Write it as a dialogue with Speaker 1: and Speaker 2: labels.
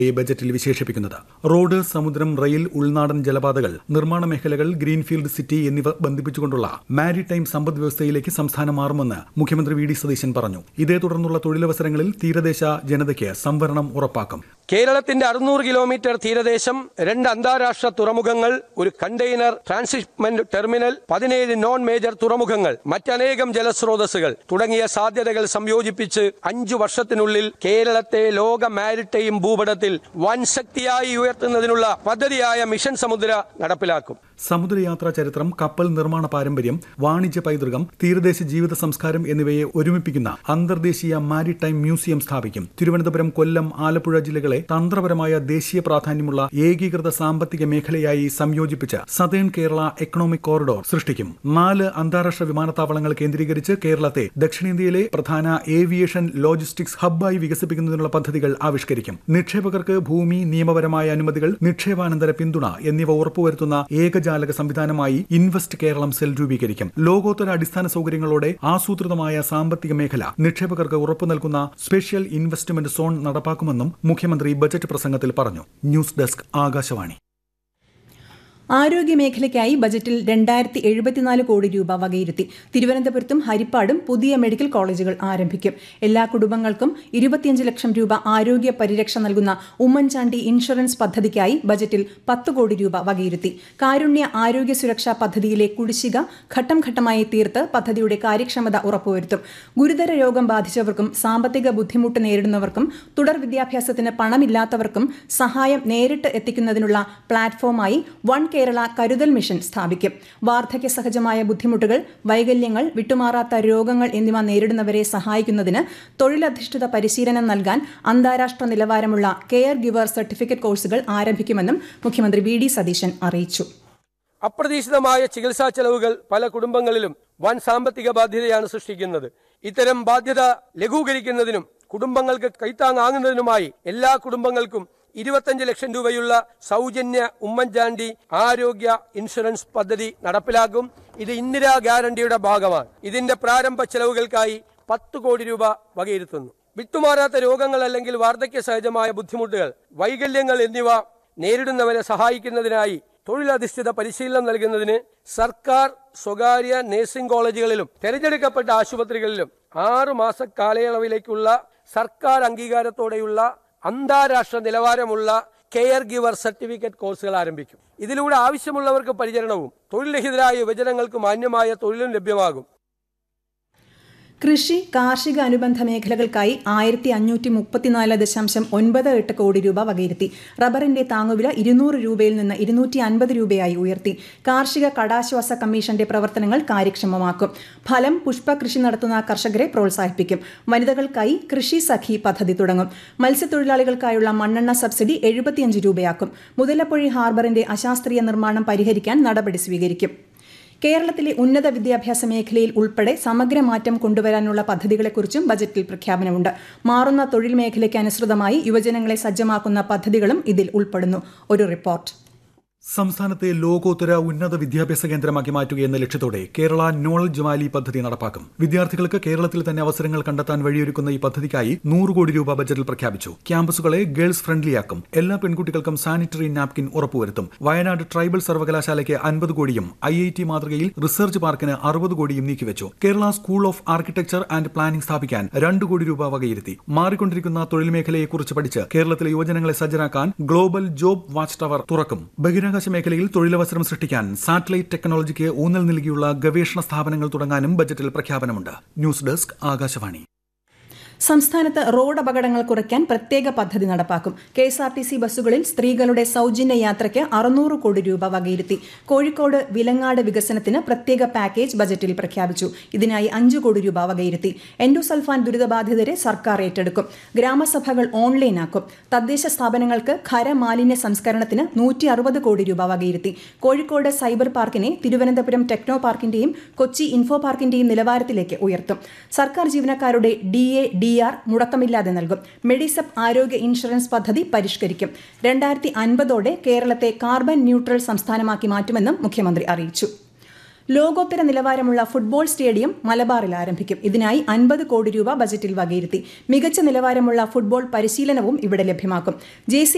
Speaker 1: ഈ ബജറ്റിൽ വിശേഷിപ്പിക്കുന്നത് റോഡ് സമുദ്രം റെയിൽ ഉൾനാടൻ ജലപാതകൾ നിർമ്മാണ മേഖലകൾ ഗ്രീൻഫീൽഡ് സിറ്റി എന്നിവ ബന്ധിപ്പിച്ചുകൊണ്ടുള്ള മാരിടൈം സമ്പദ് വ്യവസ്ഥയിലേക്ക് സംസ്ഥാനം മാറുമെന്ന് മുഖ്യമന്ത്രി വി ഡി സതീശൻ പറഞ്ഞു ഇതേ തുടർന്നുള്ള തൊഴിലവസരങ്ങളിൽ തീരദേശ ജനതയ്ക്ക് സംവരണം ഉറപ്പാക്കും
Speaker 2: കേരളത്തിന്റെ അറുന്നൂറ് കിലോമീറ്റർ തീരദേശം രണ്ട് അന്താരാഷ്ട്ര തുറമുഖങ്ങൾ ഒരു കണ്ടെയ്നർ ട്രാൻസിറ്റ്മെന്റ് ടെർമിനൽ പതിനേഴ് നോൺ മേജർ തുറമുഖങ്ങൾ മറ്റനേകം ജലസ്രോതസ്സുകൾ തുടങ്ങിയ സാധ്യതകൾ സംയോജിപ്പിച്ച് അഞ്ചു വർഷത്തിനുള്ളിൽ കേരളത്തെ ലോക മാരിടൈം ഭൂപടത്തിൽ വൻ ശക്തിയായി ഉയർത്തുന്നതിനുള്ള പദ്ധതിയായ മിഷൻ സമുദ്ര നടപ്പിലാക്കും
Speaker 1: സമുദ്രയാത്രാ ചരിത്രം കപ്പൽ നിർമ്മാണ പാരമ്പര്യം വാണിജ്യ പൈതൃകം തീരദേശ ജീവിത സംസ്കാരം എന്നിവയെ ഒരുമിപ്പിക്കുന്ന അന്തർദേശീയ മാരിടൈം മ്യൂസിയം സ്ഥാപിക്കും തിരുവനന്തപുരം കൊല്ലം ആലപ്പുഴ ജില്ലകളെ തന്ത്രപരമായ ദേശീയ പ്രാധാന്യമുള്ള ഏകീകൃത സാമ്പത്തിക മേഖലയായി സംയോജിപ്പിച്ച് സതേൺ കേരള എക്കണോമിക് കോറിഡോർ സൃഷ്ടിക്കും നാല് അന്താരാഷ്ട്ര വിമാനത്താവളങ്ങൾ കേന്ദ്രീകരിച്ച് കേരളത്തെ ദക്ഷിണേന്ത്യയിലെ പ്രധാന ഏവിയേഷൻ ലോജിസ്റ്റിക്സ് ഹബ്ബായി വികസിപ്പിക്കുന്നതിനുള്ള പദ്ധതികൾ ആവിഷ്കരിക്കും നിക്ഷേപകർക്ക് ഭൂമി നിയമപരമായ അനുമതികൾ നിക്ഷേപാനന്തര പിന്തുണ എന്നിവ ഉറപ്പുവരുത്തുന്ന ഏകജാലക സംവിധാനമായി ഇൻവെസ്റ്റ് കേരളം സെൽ രൂപീകരിക്കും ലോകോത്തര അടിസ്ഥാന സൗകര്യങ്ങളോടെ ആസൂത്രിതമായ സാമ്പത്തിക മേഖല നിക്ഷേപകർക്ക് ഉറപ്പു നൽകുന്ന സ്പെഷ്യൽ ഇൻവെസ്റ്റ്മെന്റ് സോൺ നടപ്പാക്കുമെന്നും മുഖ്യമന്ത്രി ബജറ്റ് പ്രസംഗത്തിൽ പറഞ്ഞു ന്യൂസ് ഡെസ്ക് ആകാശവാണി
Speaker 3: ആരോഗ്യമേഖലയ്ക്കായി ബജറ്റിൽ രണ്ടായിരത്തി എഴുപത്തിനാല് കോടി രൂപ വകയിരുത്തി തിരുവനന്തപുരത്തും ഹരിപ്പാടും പുതിയ മെഡിക്കൽ കോളേജുകൾ ആരംഭിക്കും എല്ലാ കുടുംബങ്ങൾക്കും ഇരുപത്തിയഞ്ച് ലക്ഷം രൂപ ആരോഗ്യ പരിരക്ഷ നൽകുന്ന ഉമ്മൻചാണ്ടി ഇൻഷുറൻസ് പദ്ധതിക്കായി ബജറ്റിൽ പത്ത് കോടി രൂപ വകയിരുത്തി കാരുണ്യ ആരോഗ്യ സുരക്ഷാ പദ്ധതിയിലെ കുടിശ്ശിക ഘട്ടം ഘട്ടമായി തീർത്ത് പദ്ധതിയുടെ കാര്യക്ഷമത ഉറപ്പുവരുത്തും ഗുരുതര രോഗം ബാധിച്ചവർക്കും സാമ്പത്തിക ബുദ്ധിമുട്ട് നേരിടുന്നവർക്കും തുടർ വിദ്യാഭ്യാസത്തിന് പണമില്ലാത്തവർക്കും സഹായം നേരിട്ട് എത്തിക്കുന്നതിനുള്ള പ്ലാറ്റ്ഫോമായി വൺ കേരള കരുതൽ മിഷൻ സ്ഥാപിക്കും വാർദ്ധക്യ സഹജമായ ബുദ്ധിമുട്ടുകൾ വൈകല്യങ്ങൾ വിട്ടുമാറാത്ത രോഗങ്ങൾ എന്നിവ നേരിടുന്നവരെ സഹായിക്കുന്നതിന് തൊഴിലധിഷ്ഠിത പരിശീലനം നൽകാൻ അന്താരാഷ്ട്ര നിലവാരമുള്ള കെയർ ഗിവർ സർട്ടിഫിക്കറ്റ് കോഴ്സുകൾ ആരംഭിക്കുമെന്നും മുഖ്യമന്ത്രി വി ഡി സതീശൻ അറിയിച്ചു
Speaker 2: അപ്രതീക്ഷിതമായ ചികിത്സാ ചെലവുകൾ പല കുടുംബങ്ങളിലും വൻ സാമ്പത്തിക ബാധ്യതയാണ് സൃഷ്ടിക്കുന്നത് ഇത്തരം ബാധ്യത ലഘൂകരിക്കുന്നതിനും കുടുംബങ്ങൾക്ക് കൈത്താങ്ങാകുന്നതിനുമായി എല്ലാ കുടുംബങ്ങൾക്കും ഇരുപത്തഞ്ച് ലക്ഷം രൂപയുള്ള സൗജന്യ ഉമ്മൻചാണ്ടി ആരോഗ്യ ഇൻഷുറൻസ് പദ്ധതി നടപ്പിലാക്കും ഇത് ഇന്ദിരാ ഗ്യാരണ്ടിയുടെ ഭാഗമാണ് ഇതിന്റെ പ്രാരംഭ ചെലവുകൾക്കായി പത്ത് കോടി രൂപ വകയിരുത്തുന്നു വിട്ടുമാറാത്ത രോഗങ്ങൾ അല്ലെങ്കിൽ വാർദ്ധക്യ സഹജമായ ബുദ്ധിമുട്ടുകൾ വൈകല്യങ്ങൾ എന്നിവ നേരിടുന്നവരെ സഹായിക്കുന്നതിനായി തൊഴിലധിഷ്ഠിത പരിശീലനം നൽകുന്നതിന് സർക്കാർ സ്വകാര്യ നഴ്സിംഗ് കോളേജുകളിലും തെരഞ്ഞെടുക്കപ്പെട്ട ആശുപത്രികളിലും ആറു മാസ കാലയളവിലേക്കുള്ള സർക്കാർ അംഗീകാരത്തോടെയുള്ള അന്താരാഷ്ട്ര നിലവാരമുള്ള കെയർ ഗിവർ സർട്ടിഫിക്കറ്റ് കോഴ്സുകൾ ആരംഭിക്കും ഇതിലൂടെ ആവശ്യമുള്ളവർക്ക് പരിചരണവും തൊഴിൽരഹിതരായ യുവജനങ്ങൾക്ക് മാന്യമായ തൊഴിലും ലഭ്യമാകും
Speaker 3: കൃഷി കാർഷിക അനുബന്ധ മേഖലകൾക്കായി ആയിരത്തി അഞ്ഞൂറ്റി മുപ്പത്തിനാല് ദശാംശം ഒൻപത് എട്ട് കോടി രൂപ വകയിരുത്തി റബ്ബറിന്റെ താങ്ങുവില ഇരുന്നൂറ് രൂപയിൽ നിന്ന് ഇരുന്നൂറ്റി അൻപത് രൂപയായി ഉയർത്തി കാർഷിക കടാശ്വാസ കമ്മീഷന്റെ പ്രവർത്തനങ്ങൾ കാര്യക്ഷമമാക്കും ഫലം പുഷ്പ കൃഷി നടത്തുന്ന കർഷകരെ പ്രോത്സാഹിപ്പിക്കും വനിതകൾക്കായി കൃഷി സഖി പദ്ധതി തുടങ്ങും മത്സ്യത്തൊഴിലാളികൾക്കായുള്ള മണ്ണെണ്ണ സബ്സിഡി എഴുപത്തിയഞ്ച് രൂപയാക്കും മുതലപ്പൊഴി ഹാർബറിന്റെ അശാസ്ത്രീയ നിർമ്മാണം പരിഹരിക്കാൻ നടപടി സ്വീകരിക്കും കേരളത്തിലെ ഉന്നത വിദ്യാഭ്യാസ മേഖലയിൽ ഉൾപ്പെടെ സമഗ്ര മാറ്റം കൊണ്ടുവരാനുള്ള പദ്ധതികളെക്കുറിച്ചും ബജറ്റിൽ പ്രഖ്യാപനമുണ്ട് മാറുന്ന തൊഴിൽ മേഖലയ്ക്ക് അനുസൃതമായി യുവജനങ്ങളെ സജ്ജമാക്കുന്ന പദ്ധതികളും ഇതിൽ ഉൾപ്പെടുന്നു ഒരു റിപ്പോർട്ട്
Speaker 1: സംസ്ഥാനത്തെ ലോകോത്തര ഉന്നത വിദ്യാഭ്യാസ കേന്ദ്രമാക്കി മാറ്റുകയെന്ന ലക്ഷ്യത്തോടെ കേരള നോളജ് വാലി പദ്ധതി നടപ്പാക്കും വിദ്യാർത്ഥികൾക്ക് കേരളത്തിൽ തന്നെ അവസരങ്ങൾ കണ്ടെത്താൻ വഴിയൊരുക്കുന്ന ഈ പദ്ധതിക്കായി നൂറ് കോടി രൂപ ബജറ്റിൽ പ്രഖ്യാപിച്ചു ക്യാമ്പസുകളെ ഗേൾസ് ഫ്രണ്ട്ലിയാക്കും എല്ലാ പെൺകുട്ടികൾക്കും സാനിറ്ററി നാപ്കിൻ ഉറപ്പുവരുത്തും വയനാട് ട്രൈബൽ സർവകലാശാലയ്ക്ക് അൻപത് കോടിയും ഐ ഐ ടി മാതൃകയിൽ റിസർച്ച് പാർക്കിന് അറുപത് കോടിയും നീക്കിവെച്ചു Kerala school of architecture and planning സ്ഥാപിക്കാൻ രണ്ട് കോടി രൂപ വകയിരുത്തി മാറിക്കൊണ്ടിരിക്കുന്ന തൊഴിൽ മേഖലയെക്കുറിച്ച് പഠിച്ച് കേരളത്തിലെ യുവജനങ്ങളെ സജ്ജരാക്കാൻ ഗ്ലോബൽ ജോബ് വാച്ച് ടവർ തുറക്കും ബഹിരാകാശ മേഖലയിൽ തൊഴിലവസരം സൃഷ്ടിക്കാൻ സാറ്റലൈറ്റ് ടെക്നോളജിക്ക് ഊന്നൽ നൽകിയുള്ള ഗവേഷണ സ്ഥാപനങ്ങൾ തുടങ്ങാനും ബജറ്റിൽ പ്രഖ്യാപനമുണ്ട് ന്യൂസ് ഡെസ്ക് ആകാശവാണി
Speaker 3: സംസ്ഥാനത്ത് റോഡ് അപകടങ്ങൾ കുറയ്ക്കാൻ പ്രത്യേക പദ്ധതി നടപ്പാക്കും K S R T C ബസ്സുകളിൽ സ്ത്രീകളുടെ സൗജന്യ യാത്രയ്ക്ക് അറുന്നൂറ് കോടി രൂപ വകയിരുത്തി കോഴിക്കോട് വിലങ്ങാട് വികസനത്തിന് പ്രത്യേക പാക്കേജ് ബജറ്റിൽ പ്രഖ്യാപിച്ചു ഇതിനായി അഞ്ചു കോടി രൂപ വകയിരുത്തി എൻഡോസൾഫാൻ ദുരിതബാധിതരെ സർക്കാർ ഏറ്റെടുക്കും ഗ്രാമസഭകൾ ഓൺലൈനാക്കും തദ്ദേശ സ്ഥാപനങ്ങൾക്ക് ഖരമാലിന്യ സംസ്കരണത്തിന് നൂറ്റി അറുപത് കോടി രൂപ വകയിരുത്തി കോഴിക്കോട് സൈബർ പാർക്കിനെ തിരുവനന്തപുരം ടെക്നോ പാർക്കിന്റെയും കൊച്ചി ഇൻഫോ പാർക്കിന്റെയും നിലവാരത്തിലേക്ക് ഉയർത്തും സർക്കാർ ജീവനക്കാരുടെ ഡി എ ഡി ആർ മുടക്കമില്ലാതെ നൽകും മെഡിസപ്പ് ആരോഗ്യ ഇൻഷുറൻസ് പദ്ധതി പരിഷ്കരിക്കും രണ്ടായിരത്തി അൻപതോടെ കേരളത്തെ കാർബൺ ന്യൂട്രൽ സംസ്ഥാനമാക്കി മാറ്റുമെന്നും മുഖ്യമന്ത്രി അറിയിച്ചു ലോകോത്തര നിലവാരമുള്ള ഫുട്ബോൾ സ്റ്റേഡിയം മലബാറിൽ ആരംഭിക്കും ഇതിനായി അൻപത് കോടി രൂപ ബജറ്റിൽ വകയിരുത്തി മികച്ച നിലവാരമുള്ള ഫുട്ബോൾ പരിശീലനവും ഇവിടെ ലഭ്യമാക്കും ജെ